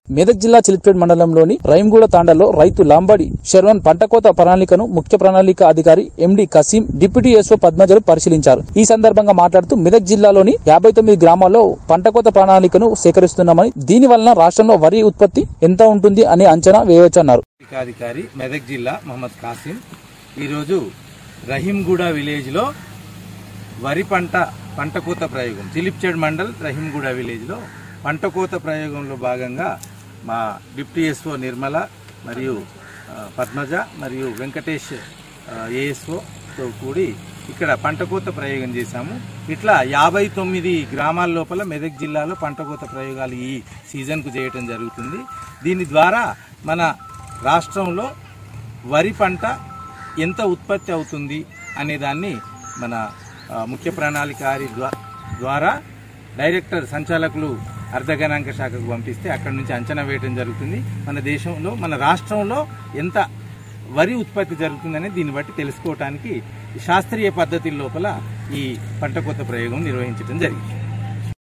మెదక్ జిల్లా చిలిపేట్ మండలంలోని రైంగూడ తాండాలో రైతు లాంబడి శర్వన్ పంట కోత ప్రణాళికను ముఖ్య ప్రణాళిక అధికారి ఎండి కసీం డిప్యూటీ ఎస్ఓ పద్మజలు పరిశీలించారు ఈ సందర్భంగా మాట్లాడుతూ మెదక్ జిల్లాలోని యాభై తొమ్మిది గ్రామాల్లో పంట కోత ప్రణాళికను సేకరిస్తున్నామని దీని వలన రాష్ట్రంలో వరి ఉత్పత్తి ఎంత ఉంటుంది అని అంచనా వేయవచ్చన్నారు అధికారి మెదక్ జిల్లా మహమ్మద్ కాసిం ఈరోజు రహీంగూడ విలేజ్లో వరి పంట పంట కోత ప్రయోగం చిలిప్చెడ్ మండల్ రహీంగూడ విలేజ్లో పంట కోత ప్రయోగంలో భాగంగా మా డిప్యూటీ ఎస్ఓ నిర్మల మరియు ఆ, పద్మజ మరియు వెంకటేష్ ఏఎస్ఓతో కూడి ఇక్కడ పంట కోత ప్రయోగం చేశాము ఇట్లా యాభై తొమ్మిది గ్రామాల లోపల మెదక్ జిల్లాలో పంట కోత ప్రయోగాలు ఈ సీజన్కు చేయటం జరుగుతుంది దీని ద్వారా మన రాష్ట్రంలో వరి పంట ఎంత ఉత్పత్తి అవుతుంది అనే దాన్ని మన ఆ, ముఖ్య ప్రణాళికారి ద్వా- ద్వారా డైరెక్టర్ సంచాలకులు అర్ధగణాంక శాఖకు పంపిస్తే అక్కడి నుంచి అంచనా వేయడం జరుగుతుంది మన దేశంలో మన రాష్ట్రంలో ఎంత వరి ఉత్పత్తి జరుగుతుందనే దీన్ని బట్టి తెలుసుకోవటానికి శాస్త్రీయ పద్ధతి లోపల ఈ పంట కొత్త ప్రయోగం నిర్వహించడం జరిగింది